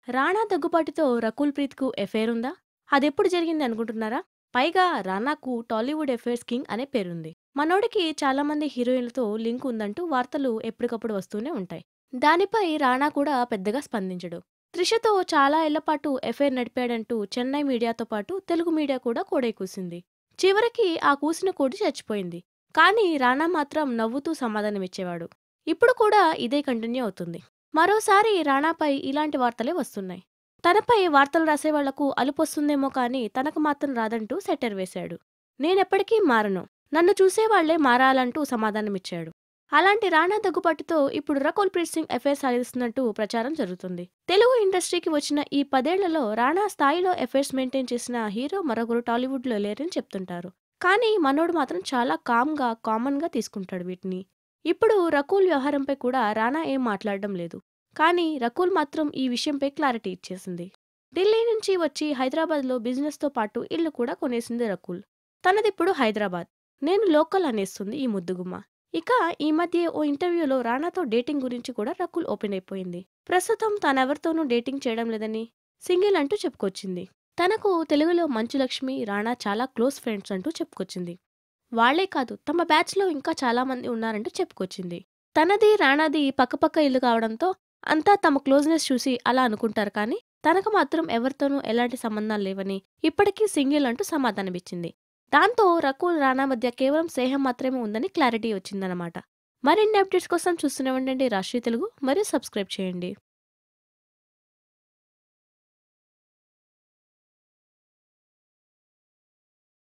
రాణా దగ్గుపాటితో రకుల్ ప్రీత్‌కు ఎఫైర్ ఉందా? అదెప్పుడు జరిగింది అనుకుంటున్నారా? పైగా రానాకు టాలీవుడ్ ఎఫైర్స్ కింగ్ అనే పేరుంది. మనోడికి చాలా మంది హీరోయిన్లతో లింక్ ఉందంటూ వార్తలు ఎప్పటికప్పుడు వస్తూనే ఉంటాయి. దానిపై రానా కూడా పెద్దగా స్పందించడు. త్రిషతో చాలా ఏళ్లపాటు ఎఫైర్ నడిపాడంటూ చెన్నై మీడియాతో పాటు తెలుగు మీడియా కూడా కోడై కూసింది. చివరికి ఆ కూసిన కోడి చచ్చిపోయింది. కానీ రానా మాత్రం నవ్వుతూ సమాధానమిచ్చేవాడు. ఇప్పుడు కూడా ఇదే కంటిన్యూ అవుతుంది. మరోసారి రానాపై ఇలాంటి వార్తలే వస్తున్నాయి. తనపై వార్తలు రాసేవాళ్లకు అలుపొస్తుందేమో కానీ తనకు మాత్రం రాదంటూ సెటైర్ వేశాడు. నేనెప్పటికీ మారను. నన్ను చూసేవాళ్లే మారాలంటూ సమాధానమిచ్చాడు. అలాంటి రానా దగ్గుపాటితో ఇప్పుడు రకుల్ ప్రీత్ సింగ్ ఎఫైర్ సాగిస్తున్నట్టు ప్రచారం జరుగుతుంది. తెలుగు ఇండస్ట్రీకి వచ్చిన ఈ పదేళ్లలో రానా స్థాయిలో ఎఫైర్స్ మెయింటైన్ చేసిన హీరో మరొకరు టాలీవుడ్‌లో లేరని చెప్తుంటారు. కానీ మనోడు మాత్రం చాలా కామ్‌గా, కామన్‌గా తీసుకుంటాడు వీటిని. ఇప్పుడు రకుల్ వ్యవహారంపై కూడా రానా ఏం మాట్లాడడం లేదు. కానీ రకుల్ మాత్రం ఈ విషయంపై క్లారిటీ ఇచ్చేసింది. ఢిల్లీ నుంచి వచ్చి హైదరాబాద్‌లో బిజినెస్‌తో పాటు ఇల్లు కూడా కొనేసింది రకుల్. తనదిప్పుడు హైదరాబాద్. నేను లోకల్ అనేస్తుంది ఈ ముద్దుగుమ్మ. ఇక ఈ మధ్యే ఓ ఇంటర్వ్యూలో రానాతో డేటింగ్ గురించి కూడా రకుల్ ఓపెన్ అయిపోయింది. ప్రస్తుతం తానెవరితోనూ డేటింగ్ చేయడం లేదని, సింగిల్ అంటూ చెప్పుకొచ్చింది. తనకు తెలుగులో మంచు లక్ష్మి, రానా చాలా క్లోజ్ ఫ్రెండ్స్ అంటూ చెప్పుకొచ్చింది. వాళ్లే కాదు తమ బ్యాచ్‌లో ఇంకా చాలా మంది ఉన్నారంటూ చెప్పుకొచ్చింది. తనది, రానాది పక్కపక్క ఇల్లు కావడంతో అంతా తమ క్లోజ్‌నెస్ చూసి అలా అనుకుంటారు కానీ తనకు మాత్రం ఎవరితోనూ ఎలాంటి సంబంధాలు లేవని, ఇప్పటికీ సింగిల్ అంటూ సమాధానమిచ్చింది. దాంతో రకుల్, రానా మధ్య కేవలం స్నేహం మాత్రమే ఉందని క్లారిటీ వచ్చిందన్నమాట. మరిన్ని అప్డేట్స్ కోసం చూస్తూనే ఉండండి రాష్ట్రీయ తెలుగు మరియు సబ్స్క్రైబ్ చేయండి.